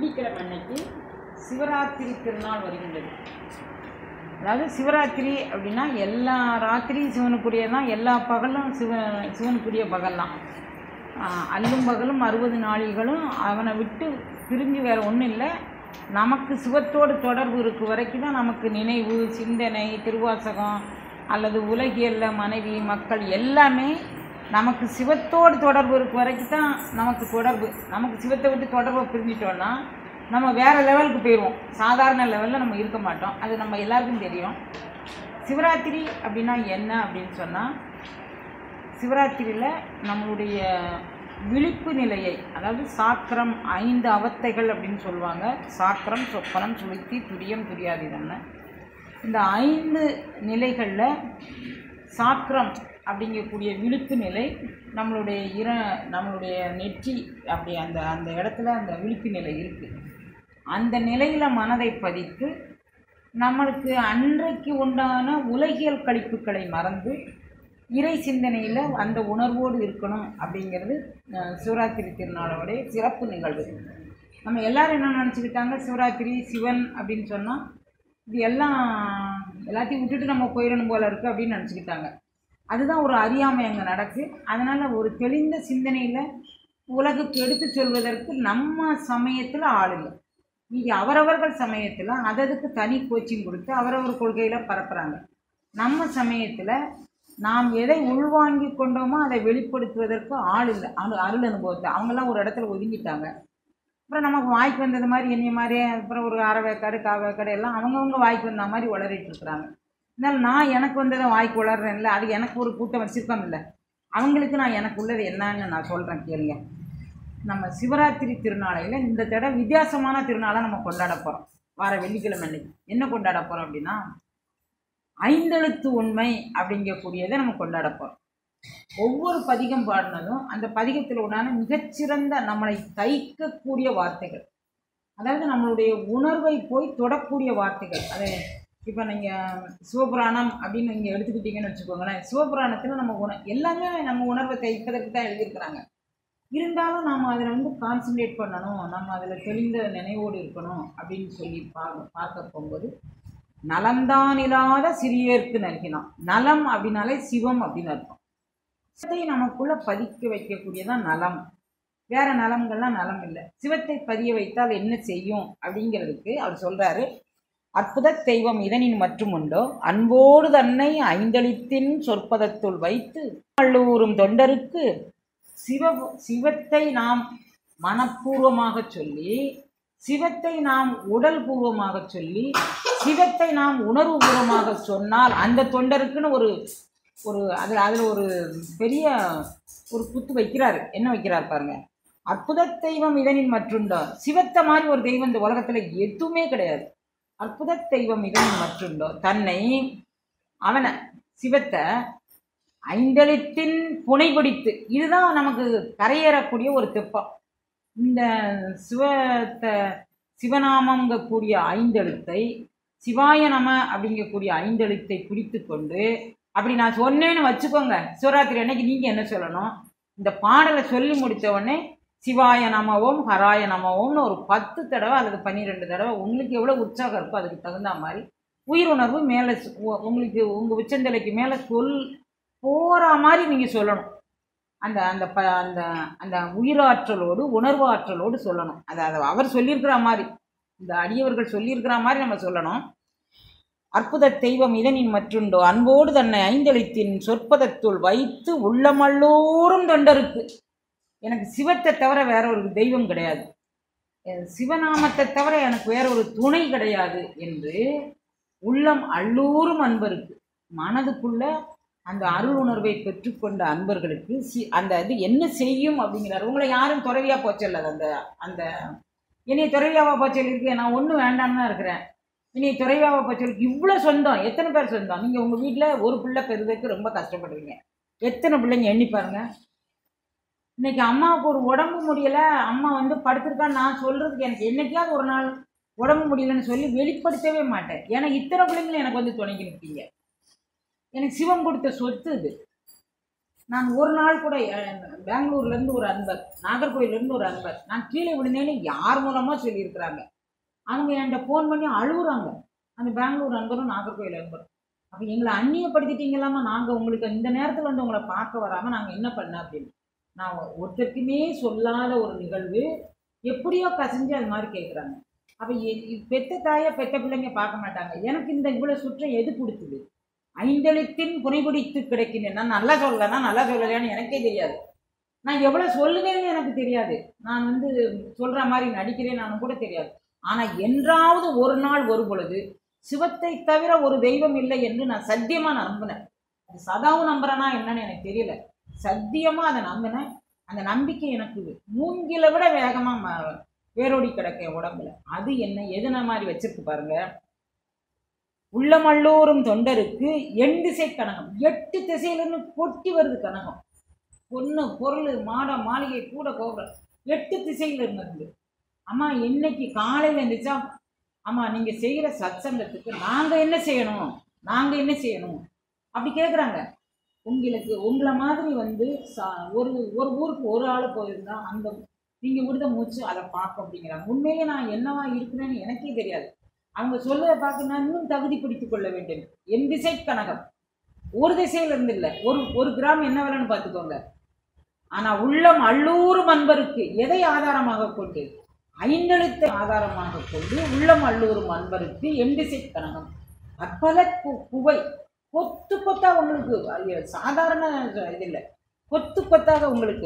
வெள்ளிக்கிழமை அன்னைக்கு சிவராத்திரி திருநாள் வருகின்றது அதாவது சிவராத்திரி அப்படின்னா எல்லா ராத்திரியும் சிவனுக்குரிய தான் எல்லா பகலும் சிவ சிவனுக்குரிய பகல் தான் ஆஹ் அல்லும் பகலும் அறுபது நாளிகளும் அவனை விட்டு பிரிஞ்சு வேறு ஒன்றும் இல்லை நமக்கு சிவத்தோடு தொடர்பு இருக்க வரைக்கும் தான் நமக்கு நினைவு சிந்தனை திருவாசகம் அல்லது உலகியல்ல மனைவி மக்கள் எல்லாமே நமக்கு சிவத்தோடு தொடர்பு இருக்க வரைக்கும் தான் நமக்கு தொடர்பு நமக்கு சிவத்தை விட்டு தொடர்பை பிரிஞ்சிட்டோன்னா நம்ம வேறு லெவலுக்கு போயிடுவோம் சாதாரண லெவலில் நம்ம இருக்க மாட்டோம் அது நம்ம எல்லாருக்கும் தெரியும் சிவராத்திரி அப்படின்னா என்ன அப்படின்னு சொன்னால் சிவராத்திரியில் நம்மளுடைய விழிப்பு நிலையை அதாவது சாக்கிரம் ஐந்து அவத்தைகள் அப்படின்னு சொல்லுவாங்க சாக்கிரம் சொப்பனம் சுளுத்தி துரியம் துரியாதீதம்னு இந்த ஐந்து நிலைகளில் சாக்கிரம் அப்படிங்கக்கூடிய விழிப்பு நிலை நம்மளுடைய இர நம்மளுடைய நெற்றி அப்படி அந்த அந்த இடத்துல அந்த விழிப்பு நிலை இருக்குது அந்த நிலையில் மனதை பதித்து நம்மளுக்கு அன்றைக்கு உண்டான உலகியல் கழிப்புகளை மறந்து இறை சிந்தனையில் அந்த உணர்வோடு இருக்கணும் அப்படிங்கிறது அஹ், சிவராத்திரி திருநாளோடைய சிறப்பு நிகழ்வு நம்ம எல்லாரும் என்ன நினச்சிக்கிட்டாங்க சிவராத்திரி சிவன் அப்படின்னு சொன்னால் இது எல்லாம் எல்லாத்தையும் விட்டுட்டு நம்ம போயிடணும் போல இருக்குது அப்படின்னு நினச்சிக்கிட்டாங்க அதுதான் ஒரு அறியாமை அங்கே நடக்கு அதனால் ஒரு தெளிந்த சிந்தனையில் உலகுக்கு எடுத்து சொல்வதற்கு நம்ம சமயத்தில் ஆள் இல்லை இங்கே அவரவர்கள் சமயத்தில் அததுக்கு தனி கோச்சிங் கொடுத்து அவரவர் கொள்கையில் பரப்புகிறாங்க நம்ம சமயத்தில் நாம் எதை உள்வாங்கி கொண்டோமோ அதை வெளிப்படுத்துவதற்கு ஆள் இல்லை அனு அருள் அனுபவத்தை அவங்கெல்லாம் ஒரு இடத்துல ஒதுங்கிட்டாங்க அப்புறம் நமக்கு வாய்க்கு வந்தது மாதிரி என்னைய மாதிரியே அப்புறம் ஒரு அரை வேக்காடு கா வேக்காடு எல்லாம் அவங்கவுங்க வாய்க்கு வந்த மாதிரி உளறிட்டு இருக்கிறாங்க இருந்தாலும் நான் எனக்கு வந்ததை வாய்க்கு உளறேன்ல அது எனக்கு ஒரு கூட்டம் வச்சிருக்கோம் இல்லை அவங்களுக்கு நான் எனக்கு உள்ளது என்னன்னு நான் சொல்கிறேன் கேளுங்க நம்ம சிவராத்திரி திருநாளையில் இந்த தடவை வித்தியாசமான திருநாளை நம்ம கொண்டாட போகிறோம் வார வெள்ளிக்கிழமை அன்னைக்கு என்ன கொண்டாட போகிறோம் அப்படின்னா ஐந்தெழுத்து உண்மை அப்படிங்கக்கூடியதை நம்ம கொண்டாட போகிறோம் ஒவ்வொரு பதிகம் பாடினதும் அந்த பதிகத்தில் உண்டான மிகச்சிறந்த நம்மளை தைக்கக்கூடிய வார்த்தைகள் அதாவது நம்மளுடைய உணர்வை போய் தொடக்கூடிய வார்த்தைகள் அது இப்போ நீங்கள் சிவபுராணம் அப்படின்னு நீங்கள் எடுத்துக்கிட்டீங்கன்னு வச்சுக்கோங்களேன் சிவபுராணத்தில் நம்ம உண எல்லாமே நம்ம உணர்வை தைப்பதற்கு தான் எழுதியிருக்கிறாங்க இருந்தாலும் நாம் அதில் வந்து கான்சன்ட்ரேட் பண்ணணும் நம்ம அதில் தெளிந்த நினைவோடு இருக்கணும் அப்படின்னு சொல்லி பார்க்க பார்க்க போகும்போது நலம்தான் இல்லாத சிறியேற்கு நல்கினான் நலம் அப்படின்னாலே சிவம் அப்படின்னு அர்த்தம் சிவத்தை நமக்குள்ள பதிக்க வைக்கக்கூடியதான் நலம் வேற நலம்கள்லாம் நலம் இல்லை சிவத்தை பதிய வைத்தால் என்ன செய்யும் அப்படிங்கிறதுக்கு அவர் சொல்றாரு அற்புத தெய்வம் இதனின் மற்றும் உண்டோ அன்போடு தன்னை ஐந்தளித்தின் சொற்பதத்துள் வைத்து வள்ளூரும் தொண்டருக்கு சிவ சிவத்தை நாம் மனப்பூர்வமாக சொல்லி சிவத்தை நாம் உடல் பூர்வமாக சொல்லி சிவத்தை நாம் உணர்வுபூர்வமாக சொன்னால் அந்த தொண்டருக்குன்னு ஒரு ஒரு அதில் அதில் ஒரு பெரிய ஒரு குத்து வைக்கிறாரு என்ன வைக்கிறார் பாருங்க அற்புத தெய்வம் இதனின் மற்றுண்டோ சிவத்தை மாதிரி ஒரு தெய்வம் இந்த உலகத்தில் எதுவுமே கிடையாது அற்புத தெய்வம் இதனின் மற்றுண்டோ தன்னை அவனை சிவத்தை ஐந்தெழுத்தின் புனைபிடித்து இதுதான் நமக்கு கரையேறக்கூடிய ஒரு தெப்பம் இந்த சிவத்தை சிவநாமங்கக்கூடிய ஐந்தெழுத்தை சிவாய நம அப்படிங்கக்கூடிய ஐந்தெழுத்தை பிடித்து கொண்டு அப்படி நான் சொன்னேன்னு வச்சுக்கோங்க சிவராத்திரி அன்னைக்கு நீங்கள் என்ன சொல்லணும் இந்த பாடலை சொல்லி முடித்த உடனே சிவாய நமவோம் ஹராய நமவோம்னு ஒரு பத்து தடவை அல்லது பன்னிரெண்டு தடவை உங்களுக்கு எவ்வளோ உற்சாகம் இருக்கோ அதுக்கு தகுந்த மாதிரி உயிர் உணர்வு மேலே உங்களுக்கு உங்கள் உச்சந்தலைக்கு மேலே சொல் போகிற மாதிரி நீங்கள் சொல்லணும் அந்த அந்த ப அந்த அந்த உயிராற்றலோடு உணர்வு ஆற்றலோடு சொல்லணும் அதை அதை அவர் சொல்லியிருக்கிற மாதிரி இந்த அடியவர்கள் சொல்லியிருக்கிற மாதிரி நம்ம சொல்லணும் அற்புத தெய்வம் இதனின் மற்றுண்டோ அன்போடு தன்னை ஐந்தெழுத்தின் சொற்பதத்துள் வைத்து உள்ளமல்லோரும் தொண்டருக்கு எனக்கு சிவத்தை தவிர வேற ஒரு தெய்வம் கிடையாது என் சிவநாமத்தை தவிர எனக்கு வேற ஒரு துணை கிடையாது என்று உள்ளம் அல்லூரும் அன்பருக்கு மனதுக்குள்ள அந்த அருள் உணர்வை பெற்றுக்கொண்ட அன்பர்களுக்கு சி அந்த இது என்ன செய்யும் அப்படிங்கிறார் உங்களை யாரும் துறவியா போச்சல்ல அந்த அந்த என்னைய துறவியாவா போச்சல் இருக்கு நான் ஒன்றும் வேண்டாம்னு தான் இருக்கிறேன் என்னைய துறவியாவா போச்சலுக்கு இவ்வளோ சொந்தம் எத்தனை பேர் சொந்தம் நீங்கள் உங்கள் வீட்டில் ஒரு பிள்ளை பெறுவதற்கு ரொம்ப கஷ்டப்படுவீங்க எத்தனை பிள்ளைங்க எண்ணி பாருங்க இன்னைக்கு அம்மாவுக்கு ஒரு உடம்பு முடியலை அம்மா வந்து படுத்திருக்கான்னு நான் சொல்கிறதுக்கு எனக்கு என்னைக்காவது ஒரு நாள் உடம்பு முடியலன்னு சொல்லி வெளிப்படுத்தவே மாட்டேன் ஏன்னா இத்தனை பிள்ளைங்களும் எனக்கு வந்து துணைக்கு நிற்பீங்க எனக்கு சிவம் கொடுத்த சொத்து இது நான் ஒரு நாள் கூட அஹ், பெங்களூர்லேருந்து ஒரு அன்பர் நாகர்கோயிலேருந்து ஒரு அன்பர் நான் கீழே விழுந்தேன்னு யார் மூலமாக சொல்லியிருக்கிறாங்க அவங்க என்கிட்ட ஃபோன் பண்ணி அழுகுறாங்க அந்த பெங்களூர் அன்பரும் நாகர்கோயில் அன்பரும் அப்போ எங்களை அந்நியப்படுத்திட்டீங்களாமா நாங்கள் உங்களுக்கு இந்த நேரத்தில் வந்து உங்களை பார்க்க வராமல் நாங்கள் என்ன பண்ண அப்படின்னு நான் ஒருத்தருக்குமே சொல்லாத ஒரு நிகழ்வு எப்படியோ கசிஞ்சு அது மாதிரி கேட்குறாங்க அப்போ பெத்த தாயை பெத்த பிள்ளைங்க பார்க்க மாட்டாங்க எனக்கு இந்த இவ்வளோ சுற்றம் எது கொடுத்தது ஐந்தெழுத்தின் புனைபிடித்து கிடைக்கின்றேன் நான் நல்லா சொல்லலைன்னா நல்லா சொல்லலையான்னு எனக்கே தெரியாது நான் எவ்வளோ சொல்லுவேன்னு எனக்கு தெரியாது நான் வந்து சொல்கிற மாதிரி நடிக்கிறேன் நானும் கூட தெரியாது ஆனால் என்றாவது ஒரு நாள் ஒரு பொழுது சிவத்தை தவிர ஒரு தெய்வம் இல்லை என்று நான் சத்தியமாக நம்பினேன் அது சதாவும் நம்புறேனா என்னன்னு எனக்கு தெரியல சத்தியமாக அதை நம்பினேன் அந்த நம்பிக்கை எனக்கு மூங்கில விட வேகமாக வேரோடி கிடக்க என் உடம்புல அது என்ன எதுன மாதிரி வச்சிருக்கு பாருங்க உள்ளமல்லூரும் தொண்டருக்கு எண் திசை கனகம் எட்டு திசையிலிருந்து கொட்டி வருது கனகம் பொண்ணு பொருள் மாடம் மாளிகை கூட கோபுரம் எட்டு திசையில இருந்து அம்மா இன்னைக்கு காலையில் இருந்துச்சா அம்மா நீங்கள் செய்கிற சத்சங்கத்துக்கு நாங்கள் என்ன செய்யணும் நாங்கள் என்ன செய்யணும் அப்படி கேட்குறாங்க உங்களுக்கு உங்களை மாதிரி வந்து சா ஒரு ஒரு ஊருக்கு ஒரு ஆள் போயிருந்தா அந்த நீங்கள் விடுத மூச்சு அதை பார்க்க அப்படிங்கிறாங்க உண்மையிலே நான் என்னவா இருக்கிறேன்னு எனக்கே தெரியாது அவங்க சொல்லுறதை பார்க்க நான் இன்னும் தகுதி பிடித்துக் கொள்ள வேண்டும் என் திசை கனகம் ஒரு திசையில இருந்து இல்லை ஒரு ஒரு கிராம் என்ன விலைன்னு பார்த்துக்கோங்க ஆனால் உள்ளம் அல்லூரும் அன்பருக்கு எதை ஆதாரமாக கொண்டு ஐந்தெழுத்தை ஆதாரமாக கொண்டு உள்ளம் அல்லூரும் அன்பருக்கு என் திசை கனகம் பற்பல கு- குவை கொத்து கொத்தா உங்களுக்கு அது சாதாரண இது இல்லை கொத்து கொத்தாக உங்களுக்கு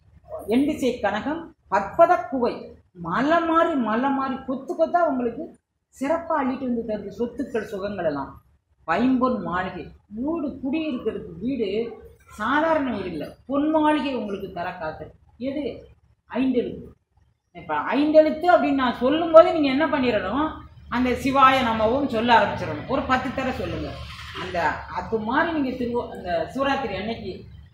என் திசை கனகம் பற்பத குவை மலை மாறி மலை மாறி கொத்து கொத்தா உங்களுக்கு சிறப்பாக அள்ளிட்டு வந்து தருது சொத்துக்கள் சுகங்கள் எல்லாம் பைம்பொன் மாளிகை வீடு குடியிருக்கிறதுக்கு வீடு சாதாரண வீடு இல்லை பொன் மாளிகை உங்களுக்கு தர காத்து எது ஐந்தெழுத்து இப்போ ஐந்தெழுத்து அப்படின்னு நான் சொல்லும்போது நீங்கள் என்ன பண்ணிடணும் அந்த சிவாய நமவும் சொல்ல ஆரம்பிச்சிடணும் ஒரு பத்து தடவை சொல்லுங்கள் அந்த அது மாதிரி நீங்கள் திருவ அந்த சிவராத்திரி அன்னைக்கு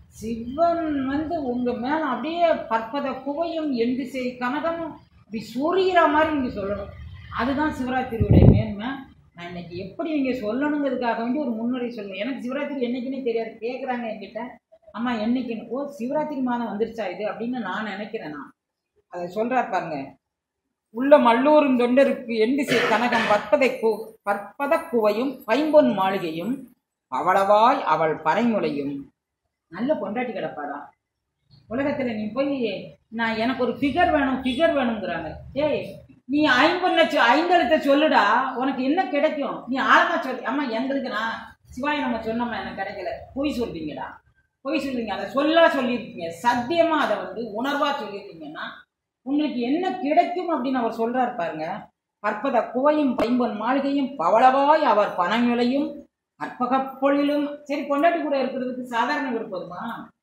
சிவன் வந்து உங்கள் மேலே அப்படியே பற்பத குவையும் எண்டு செய் கனகமும் அப்படி சொரிகிற மாதிரி நீங்கள் சொல்லணும் அதுதான் சிவராத்திரியுடைய மேன்மை நான் இன்னைக்கு எப்படி நீங்கள் சொல்லணுங்கிறதுக்காக வேண்டி ஒரு முன்னுரை சொல்லுவேன் எனக்கு சிவராத்திரி என்னைக்குன்னே தெரியாது கேட்குறாங்க என்கிட்ட அம்மா என்னைக்குன்னு ஓ சிவராத்திரி மாதம் வந்துருச்சா இது அப்படின்னு நான் நினைக்கிறேன் நான் அதை சொல்கிறார் பாருங்க உள்ள மல்லூரும் தொண்டருக்கு எண்டிசை கனகம் பற்பதை கு பற்பத குவையும் பைம்பொன் மாளிகையும் அவளவாய் அவள் பறைமுலையும் நல்ல பொண்டாட்டி கிடப்பாடா உலகத்தில் நீ போய் நான் எனக்கு ஒரு ஃபிகர் வேணும் ஃபிகர் வேணுங்கிறாங்க ஏய் நீ ஐம்பொன்ன சொ ஐந்தெழுத்த சொல்லுடா உனக்கு என்ன கிடைக்கும் நீ ஆழமா சொல்லு அம்மா எங்களுக்கு நான் சிவாய் நம்ம சொன்னோம்மா எனக்கு கிடைக்கல பொய் சொல்றீங்கடா பொய் சொல்றீங்க அதை சொல்லா சொல்லியிருக்கீங்க சத்தியமா அதை வந்து உணர்வா சொல்லியிருக்கீங்கன்னா உங்களுக்கு என்ன கிடைக்கும் அப்படின்னு அவர் சொல்றாரு பாருங்க பற்பத குவையும் பைம்பொன் மாளிகையும் பவளவாய் அவர் பனங்குலையும் கற்பகப் பொழிலும் சரி பொண்டாட்டி கூட இருக்கிறதுக்கு சாதாரண விருப்பமா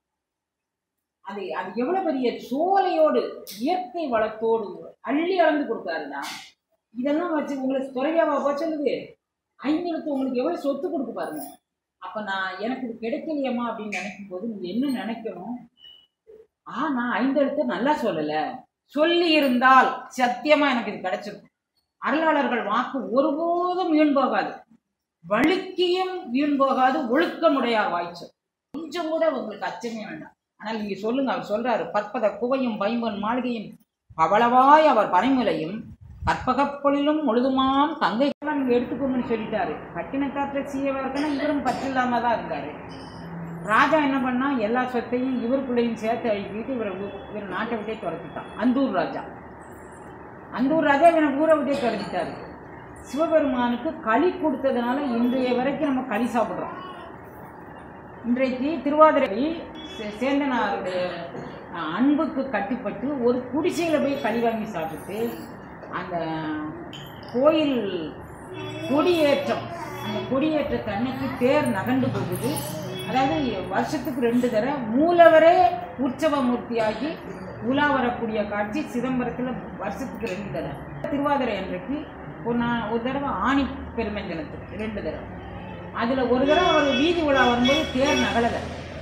அது அது எவ்வளவு பெரிய சோலையோடு இயற்கை வளத்தோடு அள்ளி அளந்து கொடுத்தாருடா இதெல்லாம் வச்சு உங்களுக்கு துறையாவா போச்சலுது ஐநூறுக்கு உங்களுக்கு எவ்வளவு சொத்து கொடுக்கு பாருங்க அப்ப நான் எனக்கு இது கிடைக்கலையம்மா அப்படின்னு நினைக்கும் போது நீங்க என்ன நினைக்கணும் ஆ நான் ஐந்தெழுத்து நல்லா சொல்லல சொல்லி இருந்தால் சத்தியமா எனக்கு இது கிடைச்சிருக்கும் அருளாளர்கள் வாக்கு ஒருபோதும் வீண் போகாது வழுக்கியும் வீண் போகாது ஒழுக்கமுடையார் வாய்ச்சல் கொஞ்சம் கூட உங்களுக்கு அச்சமே வேண்டாம் ஆனால் நீங்க சொல்லுங்க அவர் சொல்றாரு பற்பத குவையும் பைம்பொன் மாளிகையும் பவளவாய் அவர் பனைமுலையும் கற்பகப்பொழிலும் முழுதுமாம் கங்கை நீங்க எடுத்துக்கோங்கன்னு சொல்லிட்டாரு கட்டினக்காட்டில் சீயவா இருக்கணும் இவரும் பற்றில்லாம தான் இருந்தாரு ராஜா என்ன பண்ணா எல்லா சொத்தையும் இவருக்குள்ளேயும் சேர்த்து அழுப்பிட்டு இவரை ஊ- இவர் நாட்டை விட்டே துரத்திட்டான் அந்தூர் ராஜா அந்தூர் ராஜா இவனை ஊரை விட்டே துரத்திட்டாரு சிவபெருமானுக்கு களி கொடுத்ததுனால இன்றைய வரைக்கும் நம்ம களி சாப்பிட்றோம் இன்றைக்கு திருவாதிரை சே- சேந்தனாருடைய அஹ், அன்புக்கு கட்டுப்பட்டு ஒரு குடிசையில் போய் களி வாங்கி சாப்பிட்டு அந்த கோயில் கொடியேற்றம் அந்த கொடியேற்றத்து அன்னைக்கு தேர் நகண்டு போகுது அதாவது வருஷத்துக்கு ரெண்டு தடவை மூலவரே உற்சவ மூர்த்தியாகி உலா வரக்கூடிய காட்சி சிதம்பரத்தில் வருஷத்துக்கு ரெண்டு தடவை திருவாதிரை அன்றைக்கு ஒரு நான் ஒரு தடவை ஆணி பெருமஞ்சனத்துக்கு ரெண்டு தடவை அதில் ஒரு தடவை அவர் வீதி உலா வரும்போது தேர் நகலலை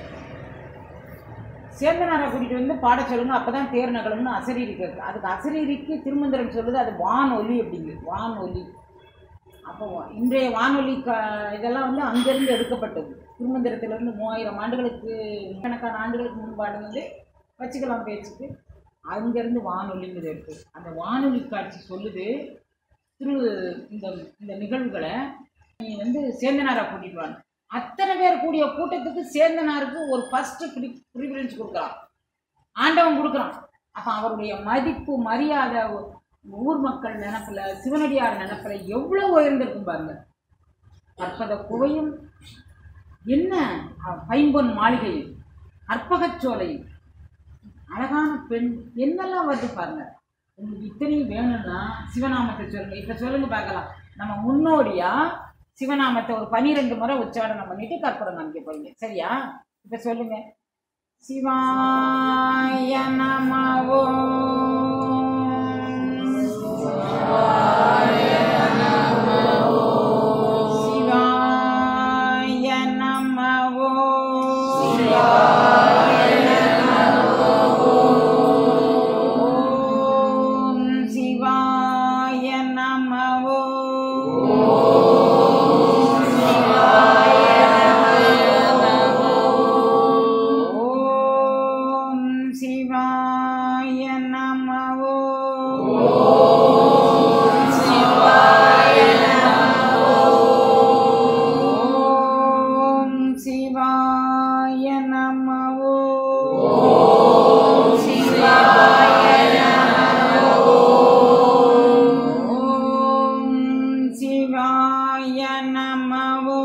சேந்தனாரை கூட்டிகிட்டு வந்து பாட சொல்லுங்க அப்போ தான் தேர் நகலும்னு அசரீரி கேட்கு அதுக்கு அசரீரிக்கு திருமந்திரம் சொல்லுது அது வான் ஒலி அப்படிங்குது வான் ஒலி அப்போ இன்றைய வானொலி க இதெல்லாம் வந்து அங்கேருந்து எடுக்கப்பட்டது திருமந்திரத்திலிருந்து மூவாயிரம் ஆண்டுகளுக்கு கணக்கான ஆண்டுகளுக்கு முன்பாடு வந்து வச்சுக்கலாம் பேச்சுக்கு அங்கேருந்து வானொலிங்கிறது இருக்குது அந்த வானொலி காட்சி சொல்லுது திரு இந்த இந்த நிகழ்வுகளை நீ வந்து சேந்தனாரை கூட்டிட்டு வாங்க அத்தனை பேர் கூடிய கூட்டத்துக்கு சேந்தனாருக்கு ஒரு ஃபஸ்ட்டு ப்ரி ப்ரிஃபரன்ஸ் கொடுக்குறான் ஆண்டவன் கொடுக்குறான் அப்போ அவருடைய மதிப்பு மரியாதை ஊர் மக்கள் நினப்பில் சிவனடியார் நினப்பில் எவ்வளோ உயர்ந்திருக்கும் பாருங்க கற்பத குவையும் என்ன அஹ், பைம்பொன் மாளிகையும் அற்பகச்சோலையும் அழகான பெண் என்னெல்லாம் வருது பாருங்க உங்களுக்கு இத்தனையும் வேணும்னா சிவநாமத்தை சொல்லுங்க இப்போ சொல்லுங்க பார்க்கலாம் நம்ம முன்னோடியா சிவநாமத்தை ஒரு பனிரெண்டு முறை உச்சாரணம் பண்ணிட்டு கற்பூரம் காமிக்க போறீங்க சரியா இப்போ சொல்லுங்க சிவாய நமவோ சிவாய நமவோ ஓம் சிவாய நமவோ ஓம் சிவாய நமவோ ஓம் சிவாய நமவோ ஓம் சிவாய நமவோ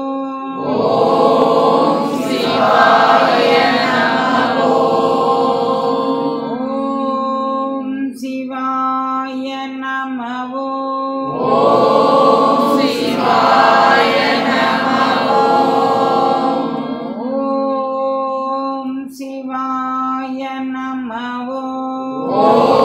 ஓம் சிவாய நமவோ ஓம் சிவாய நமவோ